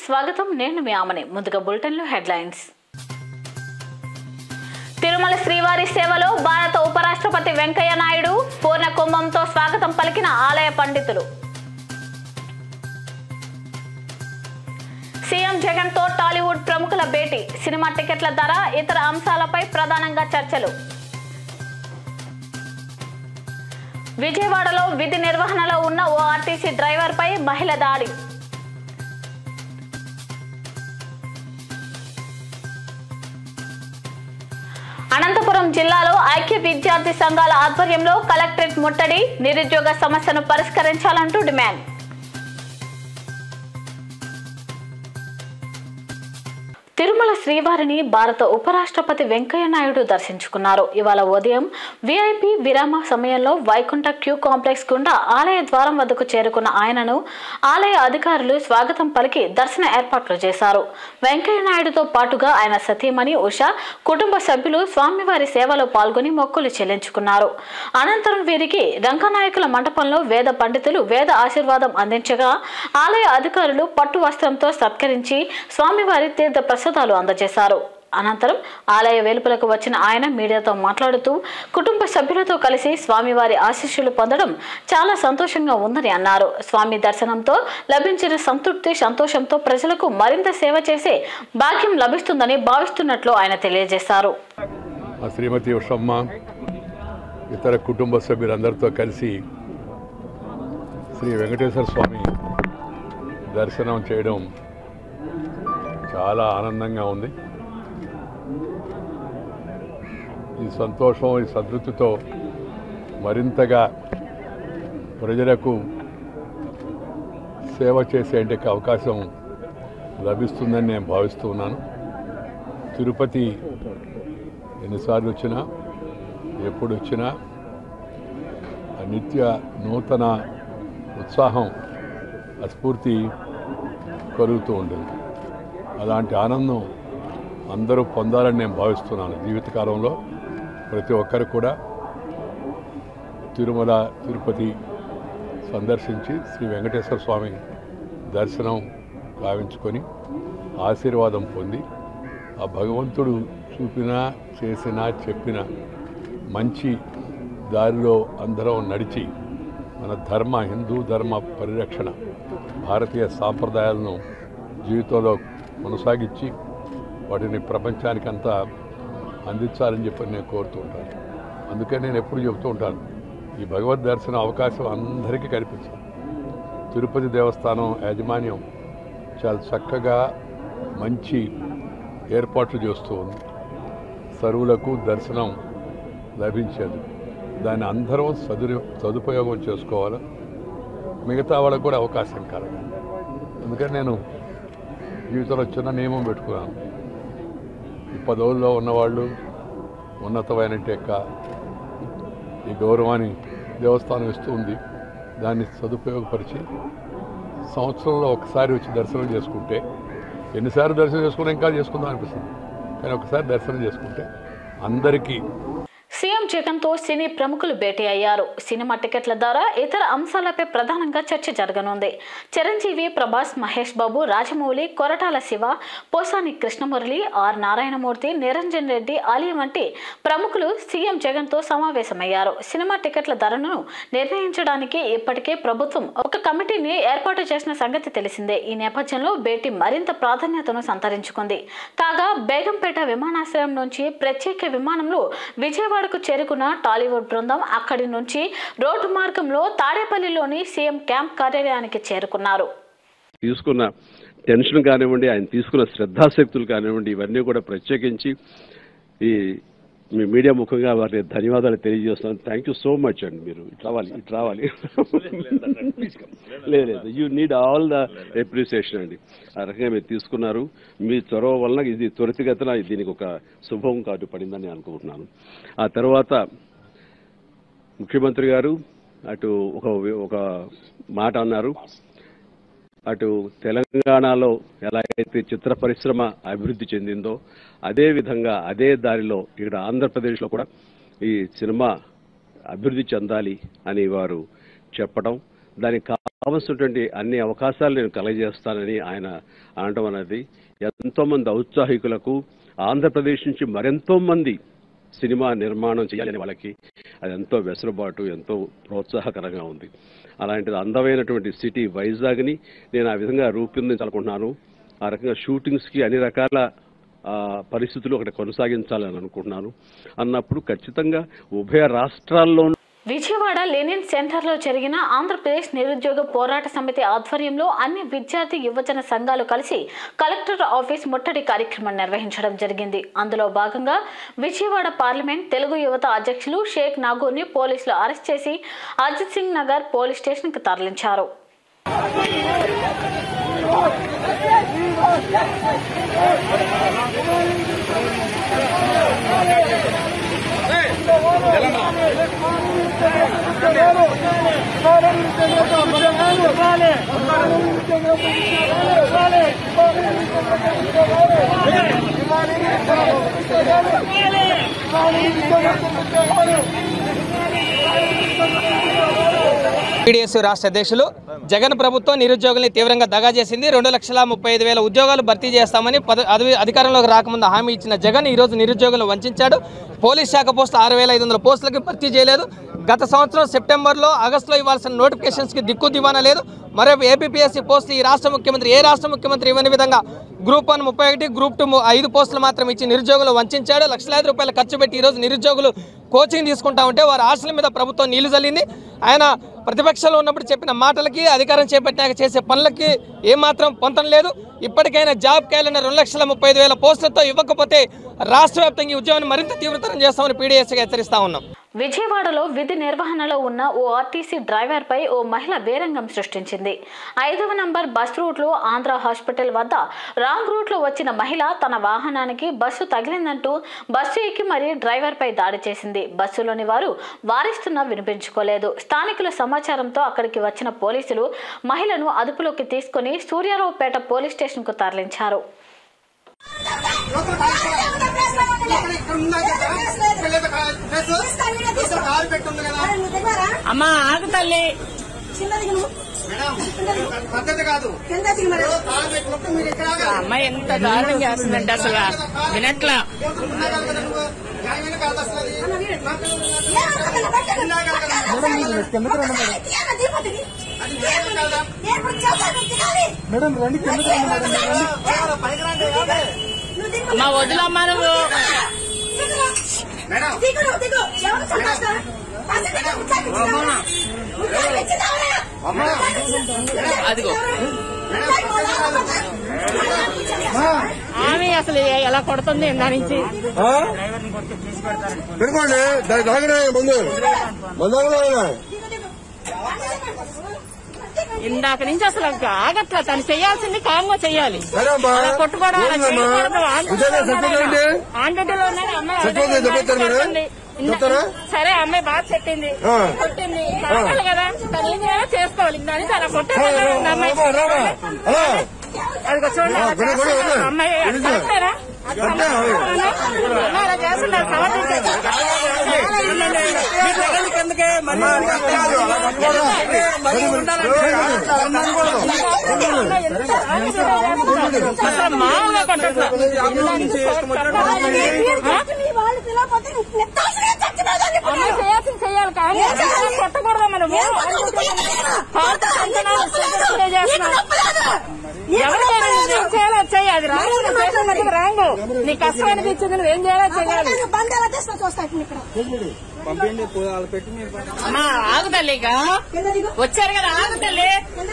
స్వాగతం నేను మీ ఆమని ముందుగా బులెటిన్లో హెడ్లైన్స్ తిరుమల శ్రీవారి సేవలో భారత ఉపరాష్ట్రపతి వెంకయ్య నాయుడు పూర్ణ కుంభంతో స్వాగతం పలికిన ఆలయ పండితులు సీఎం జగన్ తో టాలీవుడ్ ప్రముఖుల భేటీ సినిమా టికెట్ల ధర ఇతర అంశాలపై ప్రధానంగా చర్చలు విజయవాడలో విధి నిర్వహణలో ఉన్న ఓ ఆర్టీసీ డ్రైవర్పై మహిళ దాడి అనంతపురం జిల్లాలో ఐక్య విద్యార్థి సంఘాల ఆధ్వర్యంలో కలెక్టరేట్ ముట్టడి నిరుద్యోగ సమస్యను పరిష్కరించాలంటూ డిమాండ్ తిరుమల శ్రీవారిని భారత ఉపరాష్ట్రపతి వెంకయ్య నాయుడు దర్శించుకున్నారు ఇవాళ ఉదయం విఐపి విరామ సమయంలో వైకుంఠ క్యూ కాంప్లెక్స్ గుండా ఆలయ ద్వారం వద్దకు చేరుకున్న ఆయనను ఆలయ అధికారులు స్వాగతం పలికి దర్శన ఏర్పాట్లు చేశారు వెంకయ్య నాయుడుతో పాటుగా ఆయన సతీమణి ఉష కుటుంబ సభ్యులు స్వామివారి సేవలో పాల్గొని మొక్కులు చెల్లించుకున్నారు అనంతరం వీరికి రంగనాయకుల మండపంలో వేద పండితులు వేద ఆశీర్వాదం అందించగా ఆలయ అధికారులు పట్టు వస్త్రంతో సత్కరించి స్వామివారి తీర్థ ప్రసాదాలు అందజేశారు అనంతరం ఆలయ వెలుపలకు వచ్చిన ఆయన మీడియాతో మాట్లాడుతూ కుటుంబ సభ్యులతో కలిసి స్వామివారి ఆశీస్సులు పొందడం చాలా సంతోషంగా ఉందని అన్నారు స్వామి దర్శనంతో లభించిన సంతృప్తి సంతోషంతో ప్రజలకు మరింత సేవ చేసే భాగ్యం లభిస్తుందని భావిస్తున్నట్లు ఆయన తెలియజేశారు మా శ్రీమతి ఉషమ్మ ఇతర కుటుంబ సభ్యులందరితో కలిసి శ్రీ వెంకటేశ్వర స్వామి దర్శనం చేయడం చాలా ఆనందంగా ఉంది ఈ సంతోషం ఈ సంతృప్తితో మరింతగా ప్రజలకు సేవ చేసేందుకు అవకాశం లభిస్తుందని నేను భావిస్తూ ఉన్నాను తిరుపతి ఎన్నిసార్లు వచ్చినా ఎప్పుడు వచ్చినా ఆ నిత్య నూతన ఉత్సాహం ఆ స్ఫూర్తి కలుగుతూ ఉంటుంది అలాంటి ఆనందం అందరూ పొందాలని నేను భావిస్తున్నాను జీవితకాలంలో ప్రతి ఒక్కరు కూడా తిరుమల తిరుపతి సందర్శించి శ్రీ వెంకటేశ్వర స్వామి దర్శనం గావించుకొని ఆశీర్వాదం పొంది ఆ భగవంతుడు చూపిన చేసిన చెప్పిన మంచి దారిలో అందరం నడిచి మన ధర్మ హిందూ ధర్మ పరిరక్షణ భారతీయ సాంప్రదాయాలను జీవితంలో కొనసాగించి వాటిని ప్రపంచానికంతా అందించాలని చెప్పి నేను కోరుతూ ఉంటాను అందుకే నేను ఎప్పుడు చెబుతూ ఉంటాను ఈ భగవద్ దర్శన అవకాశం అందరికీ కనిపించాలి తిరుపతి దేవస్థానం యాజమాన్యం చాలా చక్కగా మంచి ఏర్పాట్లు చేస్తూ ఉంది సరువులకు దర్శనం లభించేది దాన్ని అందరం సదురు సదుపయోగం చేసుకోవాలి మిగతా వాళ్ళకు కూడా అవకాశం కలగాలి అందుకని నేను జీవితంలో చిన్న నియమం పెట్టుకున్నాను ఈ పదవుల్లో ఉన్నవాళ్ళు ఉన్నతమైన యొక్క ఈ గౌరవాన్ని దేవస్థానం ఇస్తూ ఉంది దాన్ని సదుపయోగపరిచి సంవత్సరంలో ఒకసారి వచ్చి దర్శనం చేసుకుంటే ఎన్నిసార్లు దర్శనం చేసుకున్నా ఇంకా చేసుకుందాం అనిపిస్తుంది కానీ ఒకసారి దర్శనం చేసుకుంటే అందరికీ సీఎం జగన్ తో సినీ ప్రముఖులు భేటీ అయ్యారు సినిమా టికెట్ల ద్వారా ఇతర అంశాలపై ప్రధానంగా చర్చ జరగనుంది చిరంజీవి ప్రభాస్ మహేష్ బాబు రాజమౌళి కొరటాల శివ పోసాని కృష్ణమురళి ఆర్ నారాయణమూర్తి నిరంజన్ రెడ్డి ఆలీ వంటి ప్రముఖులు సీఎం జగన్ తో సమావేశమయ్యారు సినిమా టికెట్ల ధరను నిర్ణయించడానికి ఇప్పటికే ప్రభుత్వం ఒక కమిటీని ఏర్పాటు చేసిన సంగతి తెలిసిందే ఈ నేపథ్యంలో భేటీ మరింత ప్రాధాన్యతను సంతరించుకుంది కాగా బేగంపేట విమానాశ్రయం నుంచి ప్రత్యేక విమానంలో విజయవాడకు చేరుకున్న టాలీవుడ్ బృందం అక్కడి నుంచి రోడ్డు మార్గంలో తాడేపల్లిలోని సీఎం క్యాంప్ కార్యాలయానికి చేరుకున్నారు తీసుకున్న టెన్షన్ కానివ్వండి ఆయన తీసుకున్న శ్రద్ధాశక్తులు కానివ్వండి ఇవన్నీ కూడా ప్రత్యేకించి ఈ మీ మీడియా ముఖంగా వారికి ధన్యవాదాలు తెలియజేస్తున్నాను థ్యాంక్ యూ సో మచ్ అండి మీరు ఇటు రావాలి ఇటు రావాలి లేదు లేదు you need all the appreciation అండి ఆ రకంగా మీరు తీసుకున్నారు మీ చొరవ వలన ఇది త్వరితగతిన దీనికి ఒక శుభం కాటు పడిందని నేను అనుకుంటున్నాను ఆ తర్వాత ముఖ్యమంత్రి గారు అటు ఒక ఒక మాట అన్నారు అటు తెలంగాణలో ఎలా అయితే చిత్ర పరిశ్రమ అభివృద్ధి చెందిందో అదే విధంగా అదే దారిలో ఇక్కడ ఆంధ్రప్రదేశ్లో కూడా ఈ సినిమా అభివృద్ధి చెందాలి అని వారు చెప్పడం దానికి కావలసినటువంటి అన్ని అవకాశాలు నేను కలగజేస్తానని ఆయన అనడం అనేది ఎంతో మంది ఔత్సాహికులకు ఆంధ్రప్రదేశ్ నుంచి మరెంతో మంది సినిమా నిర్మాణం చేయాలని వాళ్ళకి అది ఎంతో వెసులుబాటు ఎంతో ప్రోత్సాహకరంగా ఉంది అలాంటిది అందమైనటువంటి సిటీ వైజాగ్ని నేను ఆ విధంగా రూపొందించాలనుకుంటున్నాను ఆ రకంగా షూటింగ్స్కి అన్ని రకాల ఆ, పరిస్థితులు అక్కడ కొనసాగించాలని అనుకుంటున్నాను అన్నప్పుడు ఖచ్చితంగా ఉభయ రాష్ట్రాల్లో విజయవాడ లెనిన్ సెంటర్లో జరిగిన ఆంధ్రప్రదేశ్ నిరుద్యోగ పోరాట సమితి ఆధ్వర్యంలో అన్ని విద్యార్థి యువజన సంఘాలు కలిసి కలెక్టర్ ఆఫీస్ ముట్టడి కార్యక్రమం నిర్వహించడం జరిగింది అందులో భాగంగా విజయవాడ పార్లమెంట్ తెలుగు యువత అధ్యక్షులు షేక్ నాగూర్ని పోలీసులు అరెస్ట్ చేసి అజిత్ సింగ్ నగర్ పోలీస్ స్టేషన్కి తరలించారు టీడీఎస్ రాష్ట్ర అధ్యక్షులు జగన్ ప్రభుత్వం నిరుద్యోగుల్ని తీవ్రంగా దగా చేసింది రెండు లక్షల ముప్పై ఐదు వేల ఉద్యోగాలు భర్తీ చేస్తామని పద అధి- అధికారంలోకి రాకముందు హామీ ఇచ్చిన జగన్ ఈరోజు నిరుద్యోగులను వంచాడు పోలీస్ శాఖ పోస్టులు ఆరు వేల ఐదు వందల పోస్టులకి భర్తీ చేయలేదు గత సంవత్సరం సెప్టెంబర్లో ఆగస్టులో ఇవ్వాల్సిన నోటిఫికేషన్స్కి దిక్కు దివానా లేదు మరో ఏపీఎస్సీ పోస్టులు ఈ రాష్ట్ర ముఖ్యమంత్రి ఏ రాష్ట్ర ముఖ్యమంత్రి ఇవ్వని విధంగా గ్రూప్ వన్ ముప్పై ఒకటి గ్రూప్ టూ ము- ఐదు పోస్టులు మాత్రం ఇచ్చి నిరుద్యోగులు వంచాడు లక్షలాది రూపాయలు ఖర్చు పెట్టి ఈరోజు నిరుద్యోగులు కోచింగ్ తీసుకుంటా ఉంటే వారి ఆశల మీద ప్రభుత్వం నీళ్లు చల్లింది ఆయన ప్రతిపక్షంలో ఉన్నప్పుడు చెప్పిన మాటలకి అధికారం చేపట్టాక చేసే పనులకి ఏమాత్రం పొంతం లేదు ఇప్పటికైనా జాబ్ క్యాలెండర్ రెండు లక్షల ముప్పై ఐదు వేల పోస్టులతో ఇవ్వకపోతే రాష్ట్ర వ్యాప్తంగా ఈ ఉద్యమాన్ని మరింత తీవ్రతరం చేస్తామని పీడీఎస్గా హెచ్చరిస్తా ఉన్నాం విజయవాడలో విధి నిర్వహణలో ఉన్న ఓ ఆర్టీసీ డ్రైవర్పై ఓ మహిళ బేరంగం సృష్టించింది ఐదవ నంబర్ బస్ రూట్లో ఆంధ్ర హాస్పిటల్ వద్ద రాంగ్ రూట్లో వచ్చిన మహిళ తన వాహనానికి బస్సు తగిలిందంటూ బస్సు ఎక్కి మరీ డ్రైవర్పై దాడి చేసింది బస్సులోని వారు వారిస్తున్నా వినిపించుకోలేదు స్థానికుల సమాచారంతో అక్కడికి వచ్చిన పోలీసులు మహిళను అదుపులోకి తీసుకుని సూర్యారావుపేట పోలీస్ స్టేషన్కు తరలించారు అమ్మా ఆగు తల్లి పద్ధతి కాదు కింద దిగు మరి. తాళం పెట్టుకుంటే మీరు ఇక్కడ ఆ అమ్మాయి ఎంత దారుణం చేస్తుందంటే అసలు వినట్లా ఉన్నాగాలి కదా నువ్వు న్యాయమైన కాదు అసలు అది అది న్యాయం కాదా మేడం రండి కిందకి రండి మేడం రండి పైకి రండి ఏమండి? అమ్మా వదిలమ్మా నువ్వు మేడం దిగుడు దిగు ఎవరు చంపేస్తారు అదిగో ఆమె అసలు ఎలా కొడుతుంది ఇందా నుంచి పెరుకోండి దాగనే ముందు ముందు ఇందాక నుంచి అసలు ఆగట్లా తను చేయాల్సింది కామ్గా చెయ్యాలి సరే అమ్మా అలా కొట్టుకోవడం అలా ఏంటమ్మా? చేయకూడదు. ఆన్ ఇదేనా సత్యం ఏంటి? ఆన్ డ్యూటీలో ఉన్నాయి. అమ్మాయి సత్యం అదే ఏంటి? చెప్తారా మీరు? చేస్తుంది. ఇందా- చెప్తారా? సరే అమ్మాయి బాగా చెప్పింది ఆ. కొట్టింది కావాలి కదా తను ఏం చేయాలో చేసుకోవాలి దాని తన కొట్టే అమ్మాయి రామా రామా అలా అదిగో చూడండి ఆ, అలా గుడి, గుడి, చేస్తున్నారు. గుడి. అమ్మాయి అది గుడి. కరెక్టేనా? అది కరెక్టే, అది. అమ్మాయి అలా చేస్తున్నారు సమర్థించండి. అసలు మామూలుగా కొట్టట్లా. అమ్మాయి చేయాల్సింది చేయాలి కానీ అమ్మాయిని కొట్టకూడదు మనము పాత సంతనాలు స్వీకరించలే చేస్తున్నాం. ఎవరికైనా నువ్వేం చేయాలో అది చెయ్యి. అది రాంగ్ నువ్వు చేసినందుకు రాంగ్ నీ కష్టం అనిపించింది నువ్వేం చేయాలో చెయ్యాలి అమ్మా ఆగు తల్లి ఇక వచ్చారు కదా ఆగు తల్లి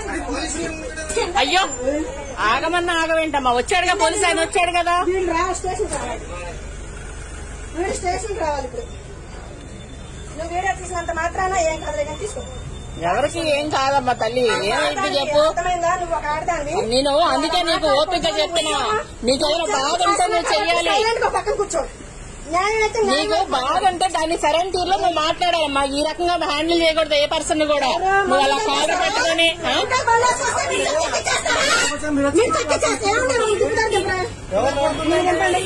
అయ్యో ఆగమన్నా ఆగవేంటమ్మా వచ్చాడుగా పోలీసు ఆయన వచ్చాడు కదా వీళ్ళు రా స్టేషన్ రావాలి వీడు స్టేషన్ రావాలి ఇప్పుడు నువ్వు వీడియో తీసినంత మాత్రాన ఏం కాదు కానీ తీసుకో ఎవరికి ఏం కాదమ్మా తల్లి ఏమైంది చెప్పు అర్థమైందా నువ్వు ఒక ఆడదాన్ని నేను అందుకే నీకు ఓపిక చెప్తున్నా నీకు ఏదైనా బాధ ఉంటే నువ్వు చెయ్యాలి సైలెంట్ గా పక్కన కూర్చో న్యాయం అయితే న్యాయం నీకు బాధ ఉంటే దాన్ని సరైన తీరులో నువ్వు మాట్లాడాలమ్మా ఈ రకంగా హ్యాండిల్ చేయకూడదు ఏ పర్సన్ కూడా నువ్వు అలా కాలు పెట్టుకొని ఆ? ఇంకా మళ్ళా చూస్తే మీరు తగ్గించేస్తారా? మీరు తగ్గించేస్తే ఏమన్నా మీరు తిప్పుతారు చెప్పరా? మీరు చెప్పండి.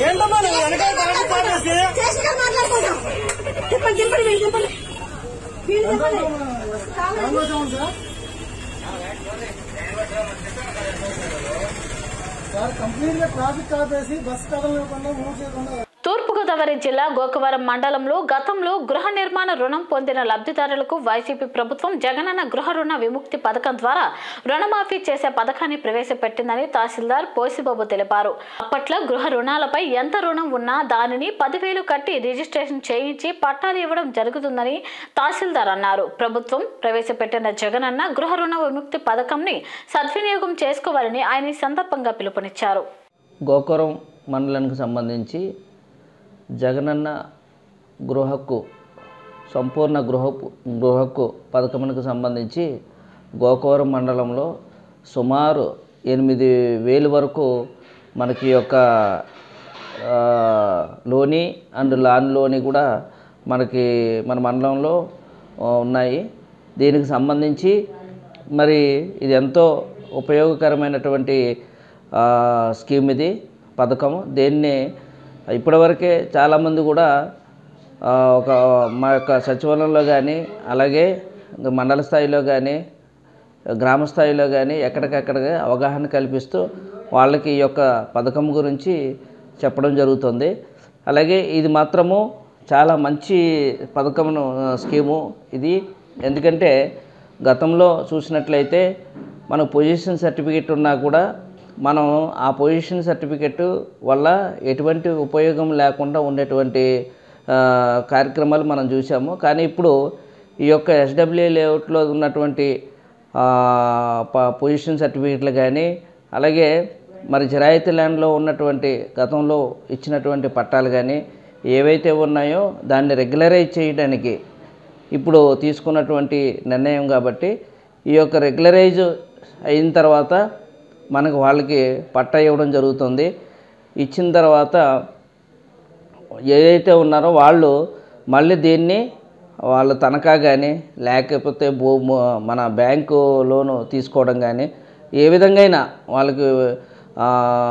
చేసి గారు మాట్లాడుకుంటాం తిప్పండి తిప్పండి వీళ్ళు తిప్పండి వీళ్ళు తిప్పండి కావాలి. సార్ కంప్లీట్ గా ట్రాఫిక్ ఆపేసి బస్ కదలకుండా మూవ్ చేయకుండా తూర్పుగోదావరి జిల్లా గోకవరం మండలంలో గతంలో గృహ నిర్మాణ రుణం పొందిన లబ్ధిదారులకు వైసీపీ ప్రభుత్వం జగనన్న గృహ రుణ విముక్తి పథకం ద్వారా రుణమాఫీ చేసే పథకాన్ని ప్రవేశపెట్టిందని తహసీల్దార్ పోసిబాబు తెలిపారు అప్పట్లో గృహ రుణాలపై ఎంత రుణం ఉన్నా దానిని పదివేలు కట్టి రిజిస్ట్రేషన్ చేయించి పట్టాలు ఇవ్వడం జరుగుతుందని తహసీల్దార్ అన్నారు ప్రభుత్వం ప్రవేశపెట్టిన జగనన్న గృహ రుణ విముక్తి పథకంని సద్వినియోగం చేసుకోవాలని ఆయన ఈ సందర్భంగా పిలుపునిచ్చారు గోకురం మండలానికి సంబంధించి జగనన్న గృహకు సంపూర్ణ గృహ గృహకు పథకమునకు సంబంధించి గోకవరం మండలంలో సుమారు ఎనిమిది వేలు వరకు మనకి ఈ యొక్క ఆ, లోని అండ్ లాన్ లోని కూడా మనకి మన మండలంలో ఆ, ఉన్నాయి దీనికి సంబంధించి మరి ఇది ఎంతో ఉపయోగకరమైనటువంటి ఆ, స్కీమ్ ఇది పథకం దీన్ని ఇప్పటివరకే చాలామంది కూడా ఆ, ఒక మా యొక్క సచివాలయంలో కానీ అలాగే మండల స్థాయిలో కానీ గ్రామ స్థాయిలో కానీ ఎక్కడికక్కడ అవగాహన కల్పిస్తూ వాళ్ళకి ఈ యొక్క పథకం గురించి చెప్పడం జరుగుతుంది అలాగే ఇది మాత్రము చాలా మంచి పథకమును ఆ, స్కీము ఇది ఎందుకంటే గతంలో చూసినట్లయితే మన పొజిషన్ సర్టిఫికెట్ ఉన్నా కూడా మనం ఆ పొజిషన్ సర్టిఫికెట్ వల్ల ఎటువంటి ఉపయోగం లేకుండా ఉండేటువంటి ఆ, కార్యక్రమాలు మనం చూసాము కానీ ఇప్పుడు ఈ యొక్క ఎస్డబ్ల్యూ లేఅవుట్లో ఉన్నటువంటి ఆ, ప- పొజిషన్ సర్టిఫికెట్లు కానీ అలాగే మరి జిరాయితీ ల్యాండ్లో ఉన్నటువంటి గతంలో ఇచ్చినటువంటి పట్టాలు కానీ ఏవైతే ఉన్నాయో దాన్ని రెగ్యులరైజ్ చేయడానికి ఇప్పుడు తీసుకున్నటువంటి నిర్ణయం కాబట్టి ఈ యొక్క రెగ్యులరైజ్ అయిన తర్వాత మనకు వాళ్ళకి పట్టా ఇవ్వడం జరుగుతుంది ఇచ్చిన తర్వాత ఏదైతే ఉన్నారో వాళ్ళు మళ్ళీ దీన్ని వాళ్ళ తనఖా కానీ లేకపోతే భూ మన బ్యాంకు లోను తీసుకోవడం కానీ ఏ విధంగా అయినా వాళ్ళకి ఆ,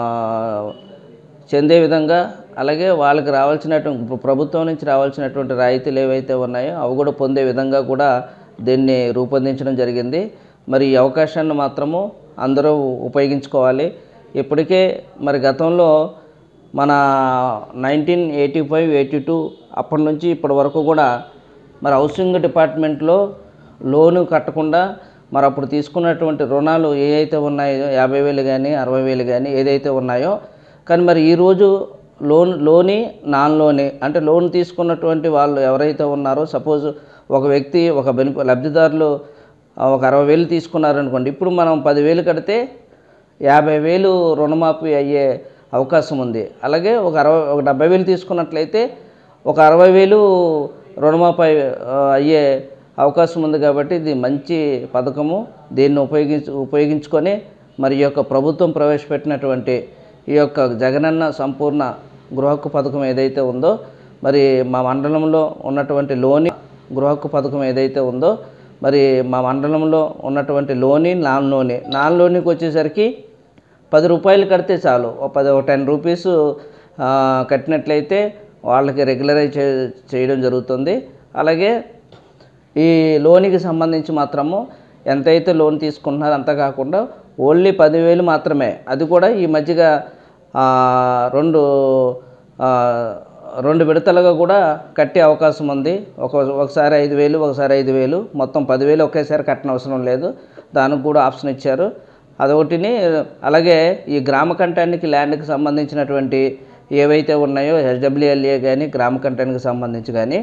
చెందే విధంగా అలాగే వాళ్ళకి రావాల్సినటువంటి ప్రభుత్వం నుంచి రావాల్సినటువంటి రాయితీలు ఏవైతే ఉన్నాయో అవి కూడా పొందే విధంగా కూడా దీన్ని రూపొందించడం జరిగింది మరి ఈ అవకాశాన్ని మాత్రము అందరూ ఉపయోగించుకోవాలి ఇప్పటికే మరి గతంలో మన nineteen eighty five eighty two అప్పటి నుంచి ఇప్పటి వరకు కూడా మరి హౌసింగ్ డిపార్ట్మెంట్లో లోను కట్టకుండా మరి అప్పుడు తీసుకున్నటువంటి రుణాలు ఏ అయితే ఉన్నాయో యాభై వేలు కానీ అరవై వేలు కానీ ఏదైతే ఉన్నాయో కానీ మరి ఈరోజు లోన్ లోని నాన్ లోని అంటే లోన్ తీసుకున్నటువంటి వాళ్ళు ఎవరైతే ఉన్నారో సపోజ్ ఒక వ్యక్తి ఒక బెనిఫి లబ్ధిదారులు ఆ, ఒక అరవై వేలు తీసుకున్నారనుకోండి ఇప్పుడు మనం పదివేలు కడితే యాభై వేలు రుణమాఫీ అయ్యే అవకాశం ఉంది అలాగే ఒక అరవై ఒక డెబ్బై వేలు తీసుకున్నట్లయితే ఒక అరవై వేలు రుణమాఫీ ఆ, అయ్యే అవకాశం ఉంది కాబట్టి ఇది మంచి పథకము దీన్ని ఉపయోగించు ఉపయోగించుకొని మరి ఈ యొక్క ప్రభుత్వం ప్రవేశపెట్టినటువంటి ఈ యొక్క జగనన్న సంపూర్ణ గృహక్కు పథకం ఏదైతే ఉందో మరి మా మండలంలో ఉన్నటువంటి లోని గృహక్కు పథకం ఏదైతే ఉందో మరి మా మండలంలో ఉన్నటువంటి లోని నాన్ లోని నాన్ లోనికి వచ్చేసరికి పది రూపాయలు కడితే చాలు ఒక పది ఒక టెన్ రూపీస్ ఆ, కట్టినట్లయితే వాళ్ళకి రెగ్యులరైజ్ చే చేయడం జరుగుతుంది అలాగే ఈ లోనికి సంబంధించి మాత్రము ఎంతైతే లోన్ తీసుకుంటున్నారో అంత కాకుండా ఓన్లీ పదివేలు మాత్రమే అది కూడా ఈ మధ్యగా ఆ, రెండు ఆ, రెండు విడతలుగా కూడా కట్టే అవకాశం ఉంది ఒక ఒకసారి ఐదు వేలు ఒకసారి ఐదు వేలు మొత్తం పదివేలు ఒకేసారి కట్టనవసరం అవసరం లేదు దానికి కూడా ఆప్షన్ ఇచ్చారు అదొకటిని అలాగే ఈ గ్రామ కంఠానికి ల్యాండ్కి సంబంధించినటువంటి ఏవైతే ఉన్నాయో హెచ్డబ్ల్యూఎల్ఏ కానీ గ్రామ కంఠానికి సంబంధించి కానీ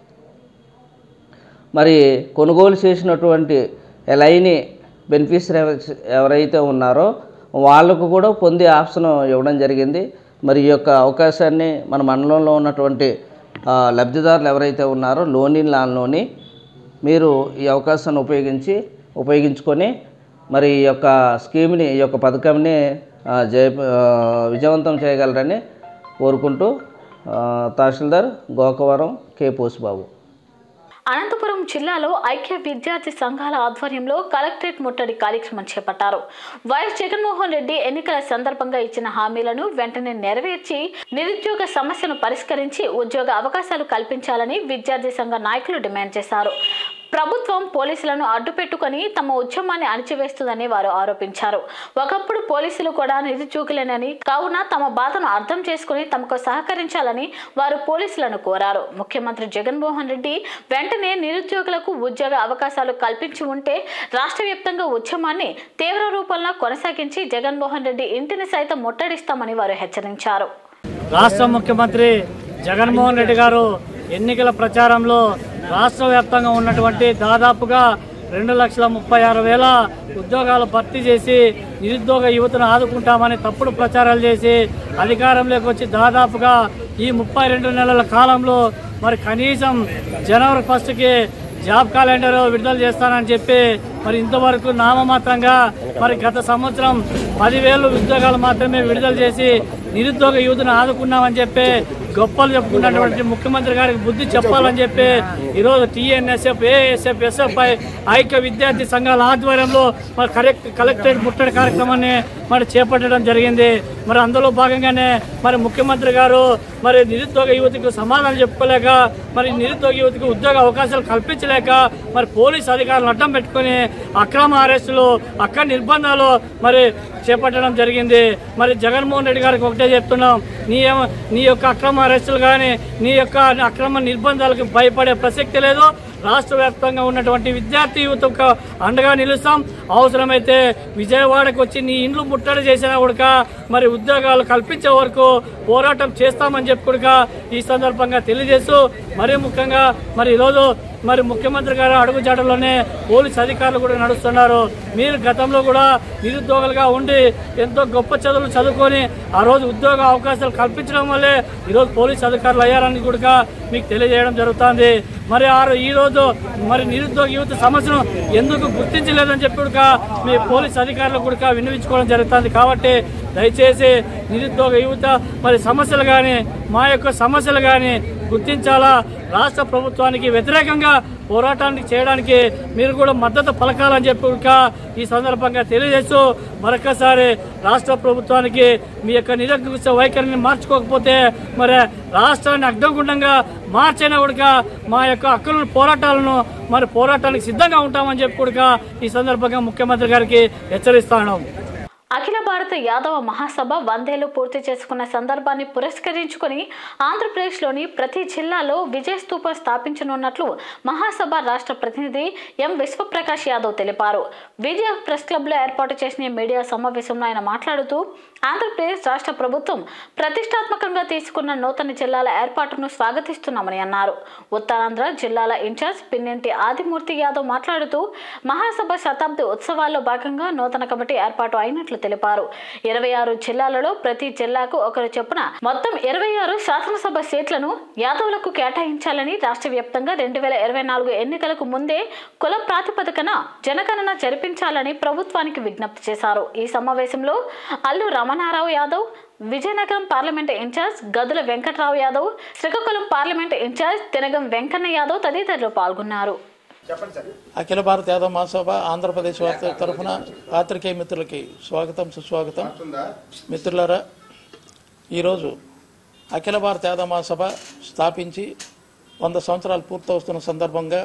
మరి కొనుగోలు చేసినటువంటి ఎల్ఐని బెనిఫిషరీ ఎవరైతే ఉన్నారో వాళ్ళకు కూడా పొందే ఆప్షన్ ఇవ్వడం జరిగింది మరి ఈ యొక్క అవకాశాన్ని మన మండలంలో ఉన్నటువంటి ఆ, లబ్ధిదారులు ఎవరైతే ఉన్నారో లోని లాన్లోని మీరు ఈ అవకాశాన్ని ఉపయోగించి ఉపయోగించుకొని మరి ఈ యొక్క స్కీమ్ని ఈ యొక్క పథకంని ఆ, జయ ఆ, విజయవంతం చేయగలరని కోరుకుంటూ ఆ, తహసీల్దార్ గోకవరం కె పోసిబాబు అనంతపురం జిల్లాలో ఐక్య విద్యార్థి సంఘాల ఆధ్వర్యంలో కలెక్టరేట్ ముట్టడి కార్యక్రమం చేపట్టారు వైఎస్ జగన్మోహన్ రెడ్డి ఎన్నికల సందర్భంగా ఇచ్చిన హామీలను వెంటనే నెరవేర్చి నిరుద్యోగ సమస్యను పరిష్కరించి ఉద్యోగ అవకాశాలు కల్పించాలని విద్యార్థి సంఘ నాయకులు డిమాండ్ చేశారు ప్రభుత్వం పోలీసులను అడ్డుపెట్టుకొని తమ ఉద్యమాన్ని అణిచివేస్తుందని వారు ఆరోపించారు ఒకప్పుడు పోలీసులు కూడా నిరుద్యోగులేనని కావున తమ బాధను అర్థం చేసుకుని తమకు సహకరించాలని వారు పోలీసులను కోరారు ముఖ్యమంత్రి జగన్మోహన్ రెడ్డి వెంటనే నిరుద్యోగులకు ఉద్యోగ అవకాశాలు కల్పించి ఉంటే రాష్ట్ర వ్యాప్తంగా ఉద్యమాన్ని తీవ్ర రూపంలో కొనసాగించి జగన్మోహన్ రెడ్డి ఇంటిని సైతం ముట్టడిస్తామని వారు హెచ్చరించారు రాష్ట్ర ముఖ్యమంత్రి జగన్మోహన్ రెడ్డి గారు ఎన్నికల ప్రచారంలో రాష్ట్ర వ్యాప్తంగా ఉన్నటువంటి దాదాపుగా రెండు లక్షల ముప్పై ఆరు వేల ఉద్యోగాలు భర్తీ చేసి నిరుద్యోగ యువతను ఆదుకుంటామని తప్పుడు ప్రచారాలు చేసి అధికారంలోకి వచ్చి దాదాపుగా ఈ ముప్పై రెండు నెలల కాలంలో మరి కనీసం జనవరి ఫస్ట్కి జాబ్ క్యాలెండర్ విడుదల చేస్తానని చెప్పి మరి ఇంతవరకు నామమాత్రంగా మరి గత సంవత్సరం పదివేలు ఉద్యోగాలు మాత్రమే విడుదల చేసి నిరుద్యోగ యువతను ఆదుకున్నామని చెప్పి గొప్పలు చెప్పుకున్నటువంటి ముఖ్యమంత్రి గారికి బుద్ధి చెప్పాలని చెప్పి ఈరోజు టీఎన్ఎస్ఎఫ్ ఏఎస్ఎఫ్ ఎస్ఎఫ్ఐ ఐక్య విద్యార్థి సంఘాల ఆధ్వర్యంలో మరి కరెక్ట్ కలెక్టరేట్ ముట్టడి కార్యక్రమాన్ని మరి చేపట్టడం జరిగింది మరి అందులో భాగంగానే మరి ముఖ్యమంత్రి గారు మరి నిరుద్యోగ యువతికి సమాధానం చెప్పుకోలేక మరి నిరుద్యోగ యువతికి ఉద్యోగ అవకాశాలు కల్పించలేక మరి పోలీస్ అధికారులు అడ్డం పెట్టుకొని అక్రమ అరెస్టులు అక్రమ నిర్బంధాలు మరి చేపట్టడం జరిగింది మరి జగన్మోహన్ రెడ్డి గారికి ఒకటే చెప్తున్నాం నీ ఏమ- నీ యొక్క అక్రమ అరెస్టులు కానీ నీ యొక్క అక్రమ నిర్బంధాలకు భయపడే ప్రసక్తి లేదు రాష్ట్ర వ్యాప్తంగా ఉన్నటువంటి విద్యార్థి యువతకు అండగా నిలుస్తాం అవసరమైతే విజయవాడకు వచ్చి నీ ఇండ్లు ముట్టడి చేసినా కూడా మరి ఉద్యోగాలు కల్పించే వరకు పోరాటం చేస్తామని చెప్పి కూడా ఈ సందర్భంగా తెలియజేస్తూ మరీ ముఖ్యంగా మరి ఈరోజు మరి ముఖ్యమంత్రి గారు అడుగుజాడలోనే పోలీస్ అధికారులు కూడా నడుస్తున్నారు మీరు గతంలో కూడా నిరుద్యోగులుగా ఉండి ఎంతో గొప్ప చదువులు చదువుకొని ఆ రోజు ఉద్యోగ అవకాశాలు కల్పించడం వల్లే ఈరోజు పోలీస్ అధికారులు అయ్యారని కూడా మీకు తెలియజేయడం జరుగుతుంది మరి ఆ రో- ఈ రోజు మరి నిరుద్యోగ యువత సమస్యను ఎందుకు గుర్తించలేదని చెప్పి కూడా మీ పోలీస్ అధికారులు కూడా విన్నవించుకోవడం జరుగుతుంది కాబట్టి దయచేసి నిరుద్యోగ యువత మరి సమస్యలు కానీ మా యొక్క సమస్యలు కానీ గుర్తించాలా రాష్ట్ర ప్రభుత్వానికి వ్యతిరేకంగా పోరాటానికి చేయడానికి మీరు కూడా మద్దతు పలకాలని చెప్పి కూడా ఈ సందర్భంగా తెలియజేస్తూ మరొకసారి రాష్ట్ర ప్రభుత్వానికి మీ యొక్క నిరంకుశ వైఖరిని మార్చుకోకపోతే మరి రాష్ట్రాన్ని అడ్డగుండంగా మార్చైనా కూడా మా యొక్క హక్కులను పోరాటాలను మరి పోరాటానికి సిద్ధంగా ఉంటామని చెప్పి కూడా ఈ సందర్భంగా ముఖ్యమంత్రి గారికి హెచ్చరిస్తాను అఖిల భారత యాదవ మహాసభ వందేళ్లు పూర్తి చేసుకున్న సందర్భాన్ని పురస్కరించుకొని ఆంధ్రప్రదేశ్లోని ప్రతి జిల్లాలో విజయ స్తూపం స్థాపించనున్నట్లు మహాసభ రాష్ట్ర ప్రతినిధి ఎం విశ్వప్రకాష్ యాదవ్ తెలిపారు విజయ ప్రెస్ క్లబ్లో ఏర్పాటు చేసిన మీడియా సమావేశంలో ఆయన మాట్లాడుతూ ఆంధ్రప్రదేశ్ రాష్ట్ర ప్రభుత్వం ప్రతిష్టాత్మకంగా తీసుకున్న నూతన జిల్లాల ఏర్పాటును స్వాగతిస్తున్నామని అన్నారు ఉత్తరాంధ్ర జిల్లాల ఇన్ఛార్జ్ పిన్నెంటి ఆదిమూర్తి యాదవ్ మాట్లాడుతూ మహాసభ శతాబ్ది ఉత్సవాల్లో భాగంగా నూతన కమిటీ ఏర్పాటు అయినట్లు తెలిపారు ఇరవై ఆరు జిల్లాలలో ప్రతి జిల్లాకు ఒకరు చొప్పున మొత్తం ఇరవై ఆరు శాసనసభ సీట్లను యాదవులకు కేటాయించాలని రాష్ట్ర వ్యాప్తంగా రెండు వేల ఇరవై నాలుగు ఎన్నికలకు ముందే కుల ప్రాతిపదికన జనగణన జరిపించాలని ప్రభుత్వానికి విజ్ఞప్తి చేశారు ఈ సమావేశంలో Allu Ramanarao Yadav Vizianagaram parliament incharge Gadula Venkatrao Yadav Srikakulam parliament incharge Tinagam Venkanna Yadav తదితరులు పాల్గొన్నారు అఖిల భారత యాదవ మహాసభ ఆంధ్రప్రదేశ్ వార్త తరఫున పాత్రికేయ మిత్రులకి స్వాగతం సుస్వాగతం మిత్రులారా ఈరోజు అఖిల భారత యాదవ మహాసభ స్థాపించి వంద సంవత్సరాలు పూర్తవుతున్న సందర్భంగా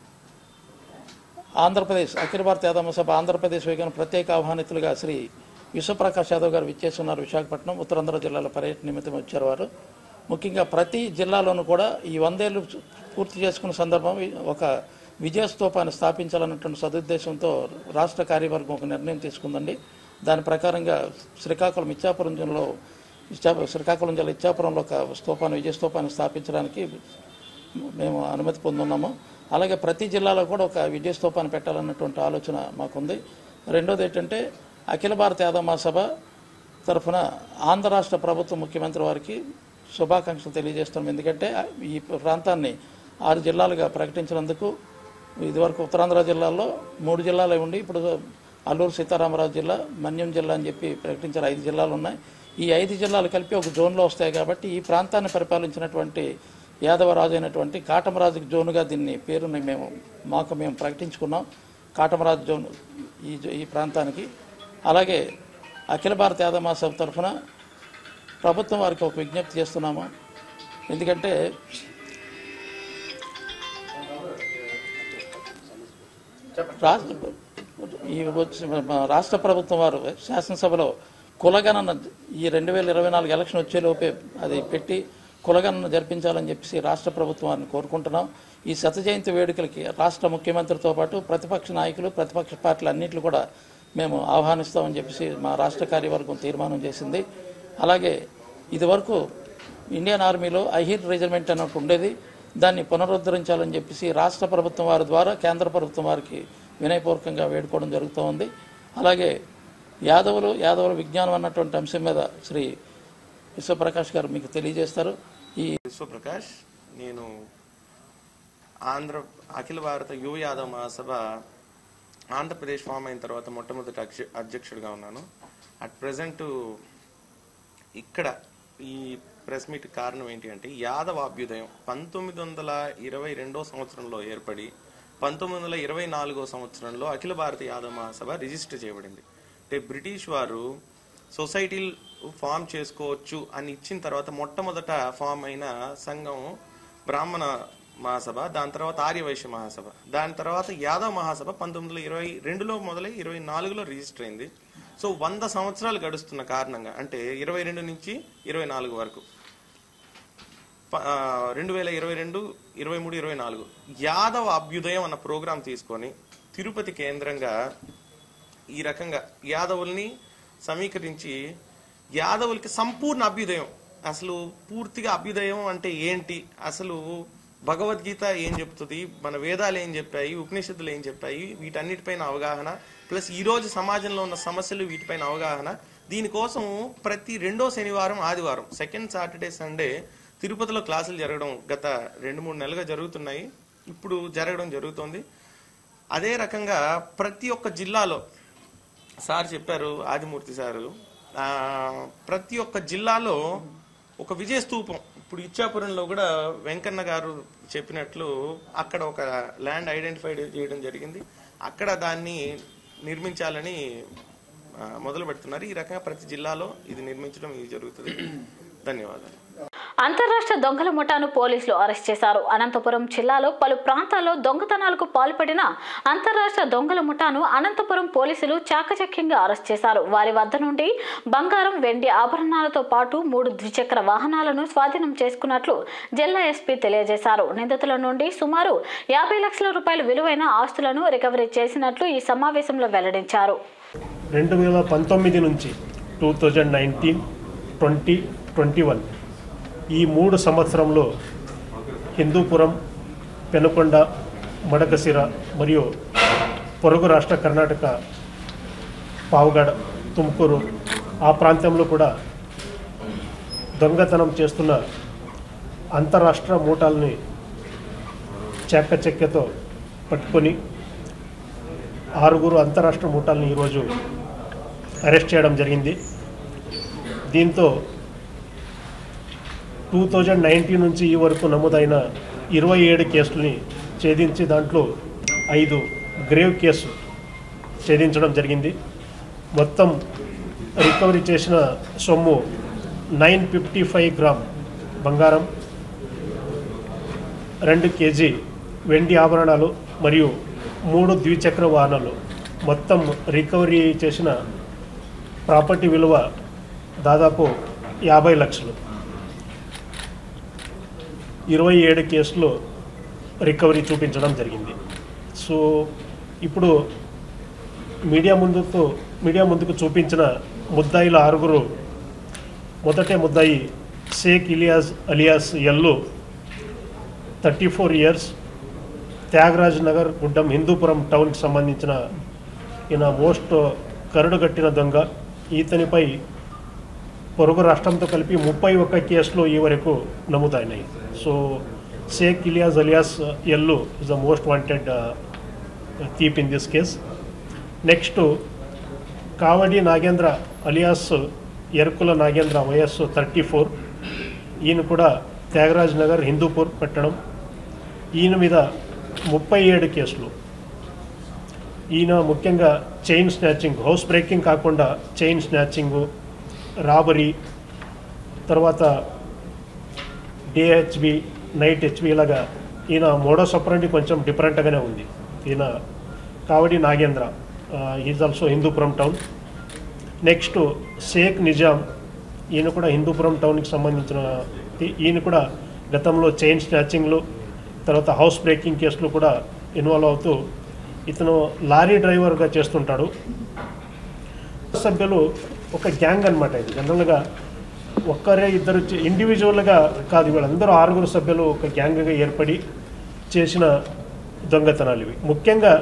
ఆంధ్రప్రదేశ్ అఖిల భారత యాదవ మహాసభ ఆంధ్రప్రదేశ్ వేగన ప్రత్యేక ఆహ్వానితులుగా శ్రీ విశ్వప్రకాష్ యాదవ్ గారు విచ్చేస్తున్నారు విశాఖపట్నం ఉత్తరాంధ్ర జిల్లాల పర్యటన నిమిత్తం వచ్చారు వారు ముఖ్యంగా ప్రతి జిల్లాలోనూ కూడా ఈ వందేళ్లు పూర్తి చేసుకున్న సందర్భం ఒక విజయస్తూపాన్ని స్థాపించాలన్నటువంటి సదుద్దేశంతో రాష్ట్ర కార్యవర్గం ఒక నిర్ణయం తీసుకుందండి దాని ప్రకారంగా శ్రీకాకుళం ఇచ్చాపురం జిల్లాలో ఇచ్చా- శ్రీకాకుళం జిల్లా ఇచ్చాపురంలో ఒక స్తూపాన్ని విజయ స్తూపాన్ని స్థాపించడానికి మేము అనుమతి పొందున్నాము అలాగే ప్రతి జిల్లాలో కూడా ఒక విజయ స్తూపాన్ని పెట్టాలన్నటువంటి ఆలోచన మాకుంది రెండోది ఏంటంటే అఖిల భారత యాదవ మహాసభ తరఫున ఆంధ్ర రాష్ట్ర ప్రభుత్వ ముఖ్యమంత్రి వారికి శుభాకాంక్షలు తెలియజేస్తున్నాం ఎందుకంటే ఈ ప్రాంతాన్ని ఆరు జిల్లాలుగా ప్రకటించినందుకు ఇదివరకు ఉత్తరాంధ్ర జిల్లాల్లో మూడు జిల్లాలే ఉండి ఇప్పుడు అల్లూరు సీతారామరాజు జిల్లా మన్యం జిల్లా అని చెప్పి ప్రకటించారు ఐదు జిల్లాలు ఉన్నాయి ఈ ఐదు జిల్లాలు కలిపి ఒక జోన్లో వస్తాయి కాబట్టి ఈ ప్రాంతాన్ని పరిపాలించినటువంటి యాదవరాజు అయినటువంటి కాటమరాజు జోనుగా దీన్ని పేరుని మేము మాకు మేము ప్రకటించుకున్నాం కాటమరాజు జోన్ ఈ జో- ఈ ప్రాంతానికి అలాగే అఖిల భారత యాదవ మహాసభ తరఫున ప్రభుత్వం వారికి ఒక విజ్ఞప్తి చేస్తున్నాము ఎందుకంటే రాష్ట్ర ఈ వచ్చి మన రాష్ట్ర ప్రభుత్వం వారు శాసనసభలో కులగణన ఈ రెండు వేల ఇరవై నాలుగు ఎలక్షన్ వచ్చేలోపే అది పెట్టి కులగణన జరిపించాలని చెప్పేసి రాష్ట్ర ప్రభుత్వం వారిని కోరుకుంటున్నాం ఈ శత జయంతి వేడుకలకి రాష్ట్ర ముఖ్యమంత్రితో పాటు ప్రతిపక్ష నాయకులు ప్రతిపక్ష పార్టీలు అన్నింటిని కూడా మేము ఆహ్వానిస్తామని చెప్పేసి మా రాష్ట్ర కార్యవర్గం తీర్మానం చేసింది అలాగే ఇదివరకు ఇండియన్ ఆర్మీలో అహీర్ రెజిమెంట్ అన్నట్టు ఉండేది దాన్ని పునరుద్ధరించాలని చెప్పేసి రాష్ట్ర ప్రభుత్వం వారి ద్వారా కేంద్ర ప్రభుత్వం వారికి వినయపూర్వకంగా వేడుకోవడం జరుగుతూ ఉంది అలాగే యాదవులు యాదవుల విజ్ఞానం అన్నటువంటి అంశం మీద శ్రీ విశ్వప్రకాష్ గారు మీకు తెలియజేస్తారు ఈ విశ్వప్రకాష్ నేను ఆంధ్ర అఖిల భారత యువ యాదవ్ మహాసభ ఆంధ్రప్రదేశ్ ఫామ్ అయిన తర్వాత మొట్టమొదటి అధ్య- అధ్యక్షుడిగా ఉన్నాను అట్ ప్రజెంట్ ఇక్కడ ఈ ప్రెస్ మీట్ కారణం ఏంటి అంటే యాదవ అభ్యుదయం పంతొమ్మిది వందల ఇరవై రెండో సంవత్సరంలో ఏర్పడి పంతొమ్మిది వందల ఇరవై నాలుగో సంవత్సరంలో అఖిల భారత యాదవ మహాసభ రిజిస్టర్ చేయబడింది అంటే బ్రిటిష్ వారు సొసైటీలు ఫామ్ చేసుకోవచ్చు అని ఇచ్చిన తర్వాత మొట్టమొదట ఫామ్ అయిన సంఘం బ్రాహ్మణ మహాసభ దాని తర్వాత ఆర్యవైశ్య మహాసభ దాని తర్వాత యాదవ్ మహాసభ పంతొమ్మిది వందల ఇరవై రెండులో మొదలై ఇరవై నాలుగులో రిజిస్టర్ అయింది సో వంద సంవత్సరాలు గడుస్తున్న కారణంగా అంటే ఇరవై రెండు నుంచి ఇరవై నాలుగు వరకు ప- ఆ, రెండు వేల ఇరవై రెండు ఇరవై మూడు ఇరవై నాలుగు యాదవ అభ్యుదయం అన్న ప్రోగ్రాం తీసుకొని తిరుపతి కేంద్రంగా ఈ రకంగా యాదవుల్ని సమీకరించి యాదవులకి సంపూర్ణ అభ్యుదయం అసలు పూర్తిగా అభ్యుదయం అంటే ఏంటి అసలు భగవద్గీత ఏం చెప్తుంది మన వేదాలు ఏం చెప్పాయి ఉపనిషత్తులు ఏం చెప్పాయి వీటన్నిటిపైన అవగాహన ప్లస్ ఈ రోజు సమాజంలో ఉన్న సమస్యలు వీటిపైన అవగాహన దీనికోసం ప్రతి రెండో శనివారం ఆదివారం సెకండ్ సాటర్డే సండే తిరుపతిలో క్లాసులు జరగడం గత రెండు మూడు నెలలుగా జరుగుతున్నాయి ఇప్పుడు జరగడం జరుగుతోంది అదే రకంగా ప్రతి ఒక్క జిల్లాలో సార్ చెప్పారు ఆదిమూర్తి సారు ఆ, ప్రతి ఒక్క జిల్లాలో ఒక విజయ స్తూపం ఇప్పుడు ఇచ్చాపురంలో కూడా వెంకన్న గారు చెప్పినట్లు అక్కడ ఒక ల్యాండ్ ఐడెంటిఫై చేయడం జరిగింది అక్కడ దాన్ని నిర్మించాలని ఆ, మొదలు పెడుతున్నారు ఈ రకంగా ప్రతి జిల్లాలో ఇది నిర్మించడం ఇది జరుగుతుంది ధన్యవాదాలు అంతరాష్ట్ర దొంగల ముఠాను పోలీసులు అరెస్ట్ చేశారు అనంతపురం జిల్లాలో పలు ప్రాంతాల్లో దొంగతనాలకు పాల్పడిన అంతరాష్ట్ర దొంగల ముఠాను అనంతపురం పోలీసులు చాకచక్యంగా అరెస్ట్ చేశారు వారి వద్ద నుండి బంగారం వెండి ఆభరణాలతో పాటు మూడు ద్విచక్ర వాహనాలను స్వాధీనం చేసుకున్నట్లు జిల్లా ఎస్పీ తెలియజేశారు నిందితుల నుండి సుమారు యాభై లక్షల రూపాయల విలువైన ఆస్తులను రికవరీ చేసినట్లు ఈ సమావేశంలో వెల్లడించారు రెండు వేల పంతొమ్మిది నుంచి two thousand nineteen twenty twenty one ఈ మూడు సంవత్సరంలో హిందూపురం పెనుకొండ మడకసిర మరియు పొరుగు రాష్ట్ర కర్ణాటక పావుగడ తుమ్కూరు ఆ ప్రాంతంలో కూడా దొంగతనం చేస్తున్న అంతరాష్ట్ర మూటాలని చాకచక్యతో పట్టుకొని ఆరుగురు అంతరాష్ట్ర మూటాలను ఈరోజు అరెస్ట్ చేయడం జరిగింది దీంతో టూ థౌజండ్ నైన్టీన్ నుంచి ఈ వరకు నమోదైన ఇరవై ఏడు కేసులని ఛేదించి దాంట్లో ఐదు గ్రేవ్ కేసు ఛేదించడం జరిగింది మొత్తం రికవరీ చేసిన సొమ్ము నైన్ ఫిఫ్టీ ఫైవ్ గ్రామ్ బంగారం రెండు కేజీ వెండి ఆభరణాలు మరియు మూడు ద్విచక్ర వాహనాలు మొత్తం రికవరీ చేసిన ప్రాపర్టీ విలువ దాదాపు యాభై లక్షలు ఇరవై ఏడు కేసులు రికవరీ చూపించడం జరిగింది సో ఇప్పుడు మీడియా ముందుకు మీడియా ముందుకు చూపించిన ముద్దాయిల ఆరుగురు మొదటే ముద్దాయి Sheikh Ilyas alias Ellu thirty four years Thyagaraj Nagar Guddam Hindupuram టౌన్కి సంబంధించిన ఈయన మోస్ట్ కరుడుగట్టిన దొంగ ఈతనిపై పొరుగు రాష్ట్రంతో కలిపి ముప్పై ఒక్క కేసులు ఈ వరకు నమోదైనాయి so Sheikh Ilyas alias Ellu is the most wanted thief in this case next Kavadi Nagendra alias Erukula Nagendra వయస్సు థర్టీ ఫోర్ ఈయన కూడా త్యాగరాజ్ నగర్ హిందూపూర్ పెట్టడం ఈయన మీద ముప్పై ఏడు కేసులు ఈయన ముఖ్యంగా చైన్ స్నాచింగ్ హౌస్ బ్రేకింగ్ కాకుండా చైన్ స్నాచింగు రాబరీ తర్వాత డిహెచ్బి నైట్ హెచ్బి ఇలాగా ఈయన మోడో సపరండి కొంచెం డిఫరెంట్గానే ఉంది ఈయన Kavadi Nagendra is also Hindupuram town next Sheikh Nizam ఈయన కూడా హిందూపురం టౌన్కి సంబంధించిన ఈ- ఈయన కూడా గతంలో చైన్ స్నాచింగ్లు తర్వాత హౌస్ బ్రేకింగ్ కేసులు కూడా ఇన్వాల్వ్ అవుతూ ఇతను లారీ డ్రైవర్గా చేస్తుంటాడు సభ్యులు ఒక గ్యాంగ్ అనమాట ఇది జనరల్గా ఒక్కరే ఇద్దరు చే- ఇండివిజువల్గా కాదు వీళ్ళందరూ ఆరుగురు సభ్యులు ఒక గ్యాంగ్గా ఏర్పడి చేసిన దొంగతనాలు ఇవి ముఖ్యంగా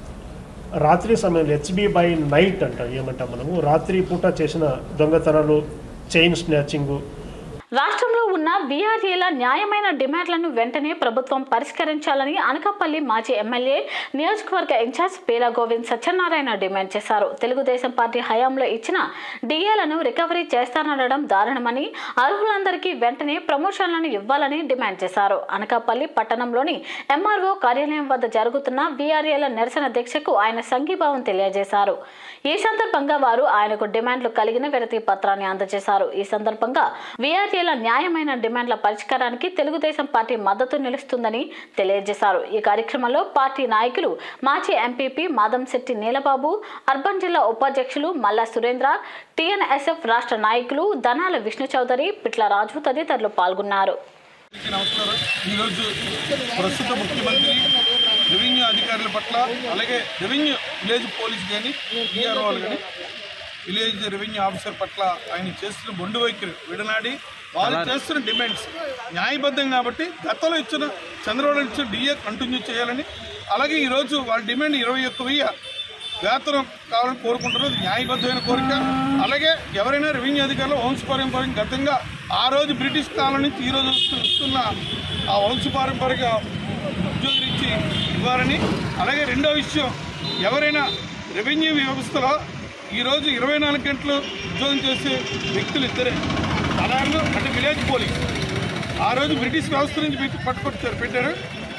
రాత్రి సమయంలో హెచ్బి బై నైట్ అంట ఏమంటాం మనము రాత్రి పూట చేసిన దొంగతనాలు చైన్ స్నాచింగు రాష్ట్రంలో ఉన్న బీఆర్ఏల న్యాయమైన డిమాండ్లను వెంటనే ప్రభుత్వం పరిష్కరించాలని అనకాపల్లి మాజీ ఎమ్మెల్యే నియోజకవర్గ ఇన్ఛార్జ్ పేలా గోవింద్ సత్యనారాయణ డిమాండ్ చేశారు తెలుగుదేశం పార్టీ హయాంలో ఇచ్చిన డిఏలను రికవరీ చేస్తానడం దారుణమని అర్హులందరికీ వెంటనే ప్రమోషన్లను ఇవ్వాలని డిమాండ్ చేశారు అనకాపల్లి పట్టణంలోని ఎంఆర్ఓ కార్యాలయం వద్ద జరుగుతున్న బీఆర్ఏల నిరసన దీక్షకు ఆయన సంఘీభావం తెలియజేశారు ఈ సందర్భంగా వారు ఆయనకు డిమాండ్లు కలిగిన వినతి పత్రాన్ని అందజేశారు ఈ సందర్భంగా వీఆర్ఏల న్యాయమైన డిమాండ్ల పరిష్కారానికి తెలుగుదేశం పార్టీ మద్దతు నిలుస్తుందని తెలియజేశారు ఈ కార్యక్రమంలో పార్టీ నాయకులు మాజీ ఎంపీపీ మాదంశెట్టి నీలబాబు అర్బన్ జిల్లా ఉపాధ్యక్షులు మల్లా సురేంద్ర టీఎన్ఎస్ఎఫ్ రాష్ట్ర నాయకులు దనాల విష్ణు చౌదరి పిట్ల రాజు తదితరులు పాల్గొన్నారు నమస్కారం ఈరోజు ప్రస్తుత ముఖ్యమంత్రి రెవెన్యూ అధికారుల పట్ల అలాగే రెవెన్యూ విలేజ్ పోలీస్ కానీ డిఆర్ఓలు కానీ విలేజ్ రెవెన్యూ ఆఫీసర్ పట్ల ఆయన చేస్తున్న బొండు వైఖరి విడనాడి వాళ్ళు చేస్తున్న డిమాండ్స్ న్యాయబద్ధం కాబట్టి గతంలో ఇచ్చిన చంద్రబాబు ఇచ్చిన డిఏ కంటిన్యూ చేయాలని అలాగే ఈరోజు వాళ్ళ డిమాండ్ ఇరవై ఒక్క వెయ్యి వేతనం కావాలని కోరుకుంటున్నారు న్యాయబద్ధమైన కోరిక అలాగే ఎవరైనా రెవెన్యూ అధికారులు వంశపారంపర్యం గతంగా ఆ రోజు బ్రిటిష్ కాలం నుంచి ఈ రోజు వస్తు- వస్తున్న ఆ వంశపారంపర్య ఉద్యోగులు ఇచ్చి ఇవ్వాలని అలాగే రెండో విషయం ఎవరైనా రెవెన్యూ వ్యవస్థలో ఈరోజు ఇరవై నాలుగు గంటలు ఉద్యోగం చేసే వ్యక్తులు ఇద్దరే సాధారణ అంటే విలేజ్ పోలీస్ ఆ రోజు బ్రిటిష్ వ్యవస్థ నుంచి పెట్టి పట్టుకొచ్చారు పెట్టారు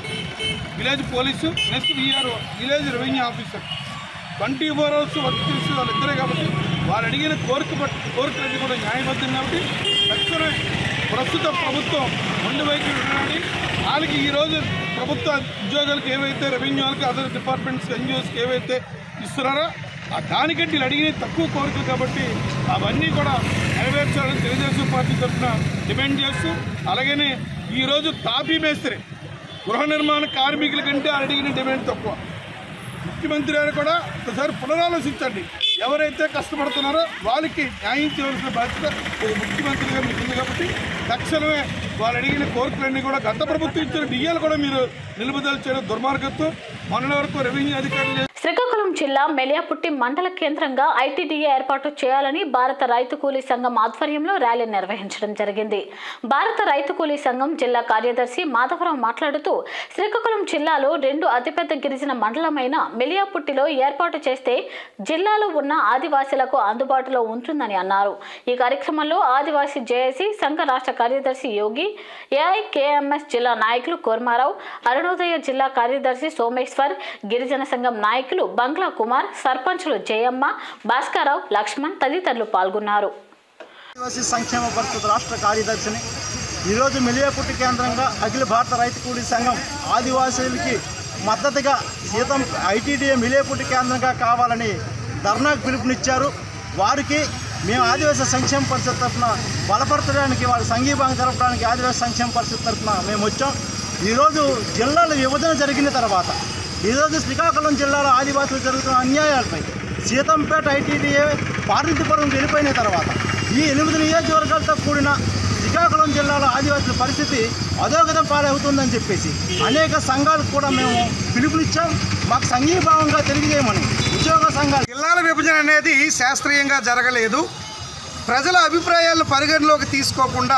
village police next VRO village revenue officer twenty four hours work చేసి వాళ్ళిద్దరే కాబట్టి వారు అడిగిన కోరిక పట్ కోరికలన్నీ కూడా న్యాయబద్ధం కాబట్టి తక్షణమే ప్రస్తుత ప్రభుత్వం మొండి వైఖరి వినాలి వాళ్ళకి ఈరోజు ప్రభుత్వ ఉద్యోగాలకు ఏవైతే రెవెన్యూ వాళ్ళకి అదర్ డిపార్ట్మెంట్స్ ఎన్జిఓస్కి ఏవైతే ఇస్తున్నారో ఆ దానికంటే వీళ్ళు అడిగిన తక్కువ కోరికలు కాబట్టి అవన్నీ కూడా నెరవేర్చాలని తెలుగుదేశం పార్టీ తరఫున డిమాండ్ చేస్తూ అలాగనే ఈరోజు తాపీ మేస్త్రి గృహ నిర్మాణ కార్మికుల కంటే అడిగిన డిమాండ్ తక్కువ ముఖ్యమంత్రి గారు కూడా ఒకసారి పునరాలోచించండి ఎవరైతే కష్టపడుతున్నారో వాళ్ళకి న్యాయం చేయవలసిన బాధ్యత ఒక ముఖ్యమంత్రి గారు మీకు ఉంది కాబట్టి తక్షణమే వాళ్ళు అడిగిన కోరికలన్నీ కూడా గత ప్రభుత్వం ఇచ్చిన డిఏలు కూడా మీరు నిలుపుదల చేయడం దుర్మార్గత్వం మొన్న వరకు రెవెన్యూ అధికారులు శ్రీకాకుళం జిల్లా మెలియాపుట్టి మండల కేంద్రంగా ఐటీడీఏ ఏర్పాటు చేయాలని భారత రైతు కూలీ సంఘం ఆధ్వర్యంలో ర్యాలీ నిర్వహించడం జరిగింది భారత రైతు కూలీ సంఘం జిల్లా కార్యదర్శి మాధవరావు మాట్లాడుతూ శ్రీకాకుళం జిల్లాలో రెండు అతిపెద్ద గిరిజన మండలమైన మెలియాపుట్టిలో ఏర్పాటు చేస్తే జిల్లాలో ఉన్న ఆదివాసీలకు అందుబాటులో ఉంటుందని అన్నారు ఈ కార్యక్రమంలో ఆదివాసీ జేఏసీ సంఘ రాష్ట్ర కార్యదర్శి యోగి ఏఐకేఎంఎస్ జిల్లా నాయకులు కోర్మారావు అరుణోదయ జిల్లా కార్యదర్శి సోమేశ్వర్ గిరిజన సంఘం నాయకులు బంగ్లా కుమార్ సర్పంచులు జయమ్మ భాస్కరరావు లక్ష్మణ్ తదితరులు పాల్గొన్నారు ఆదివాసీ సంక్షేమ పరిషత్ రాష్ట్ర కార్యదర్శిని ఈరోజు మిలియాపుట్టి కేంద్రంగా అఖిల భారత రైతు కూలీ సంఘం ఆదివాసీలకి మద్దతుగా సీతం ఐటీడీఏ మిలియాపుట్టి కేంద్రంగా కావాలని ధర్నాకు పిలుపునిచ్చారు వారికి మేము ఆదివాసీ సంక్షేమ పరిషత్ తరఫున బలపరచడానికి వారి సంఘీభాగం జరపడానికి ఆదివాసీ సంక్షేమ పరిషత్ తరఫున మేము వచ్చాం ఈరోజు జిల్లాల విభజన జరిగిన తర్వాత ఈరోజు శ్రీకాకుళం జిల్లాలో ఆదివాసులు జరుగుతున్న అన్యాయాలపై సీతంపేట ఐటీడీఏ పార్వతీపురం వెళ్ళిపోయిన తర్వాత ఈ ఎనిమిది నియోజకవర్గాలతో కూడిన శ్రీకాకుళం జిల్లాలో ఆదివాసుల పరిస్థితి అధోగతం పాలవుతుందని చెప్పేసి అనేక సంఘాలకు కూడా మేము పిలుపునిచ్చాం మాకు సంఘీభావంగా తెలియజేయమని ఉద్యోగ సంఘాలు జిల్లాల విభజన అనేది శాస్త్రీయంగా జరగలేదు ప్రజల అభిప్రాయాలను పరిగణలోకి తీసుకోకుండా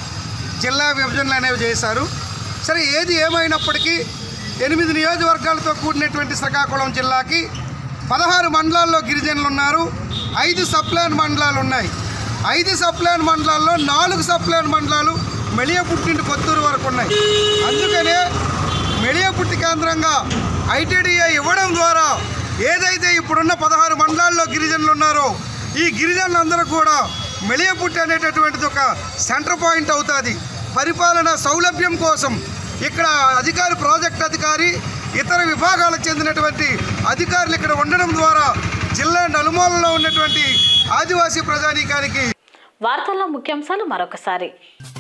జిల్లా విభజనలు అనేవి చేశారు సరే ఏది ఏమైనప్పటికీ ఎనిమిది నియోజకవర్గాలతో కూడినటువంటి శ్రీకాకుళం జిల్లాకి పదహారు మండలాల్లో గిరిజనులు ఉన్నారు ఐదు సప్లాన్ మండలాలు ఉన్నాయి ఐదు సప్లాన్ మండలాల్లో నాలుగు సప్లాన్ మండలాలు మెళియపుట్టి నుండి కొత్తూరు వరకు ఉన్నాయి అందుకనే మెళియపుట్టి కేంద్రంగా ఐటీడీఏ ఇవ్వడం ద్వారా ఏదైతే ఇప్పుడున్న పదహారు మండలాల్లో గిరిజనులు ఉన్నారో ఈ గిరిజనులందరూ కూడా మెళియపుట్టి అనేటటువంటిది ఒక సెంటర్ పాయింట్ అవుతుంది పరిపాలన సౌలభ్యం కోసం ఇక్కడ అధికారి ప్రాజెక్ట్ అధికారి ఇతర విభాగాలకు చెందినటువంటి అధికారులు ఇక్కడ ఉండడం ద్వారా జిల్లా నలుమూలలో ఉన్నటువంటి ఆదివాసీ ప్రజానీకానికి వార్తల్లో ముఖ్యాంశాలు మరొకసారి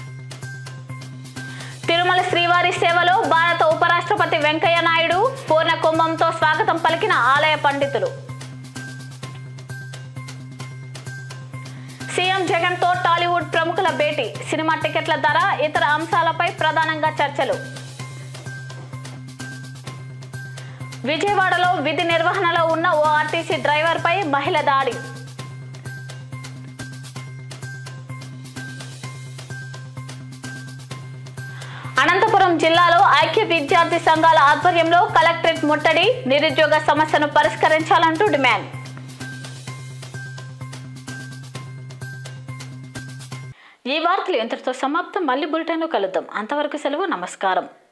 తిరుమల శ్రీవారి సేవలో భారత ఉపరాష్ట్రపతి వెంకయ్య నాయుడు పూర్ణ కుంభంతో స్వాగతం పలికిన ఆలయ పండితులు సీఎం జగన్ తో టాలీవుడ్ ప్రముఖుల భేటీ సినిమా టికెట్ల ధర ఇతర అంశాలపై ప్రధానంగా చర్చలు విజయవాడలో విధి నిర్వహణలో ఉన్న ఓ ఆర్టీసీ డ్రైవర్పై మహిళ దాడి అనంతపురం జిల్లాలో ఐక్య విద్యార్థి సంఘాల ఆధ్వర్యంలో కలెక్టరేట్ ముట్టడి నిరుద్యోగ సమస్యను పరిష్కరించాలంటూ డిమాండ్ ఈ వార్తలు ఇంతటితో సమాప్తం మళ్ళీ బులెటిన్లో కలుద్దాం అంతవరకు సెలవు నమస్కారం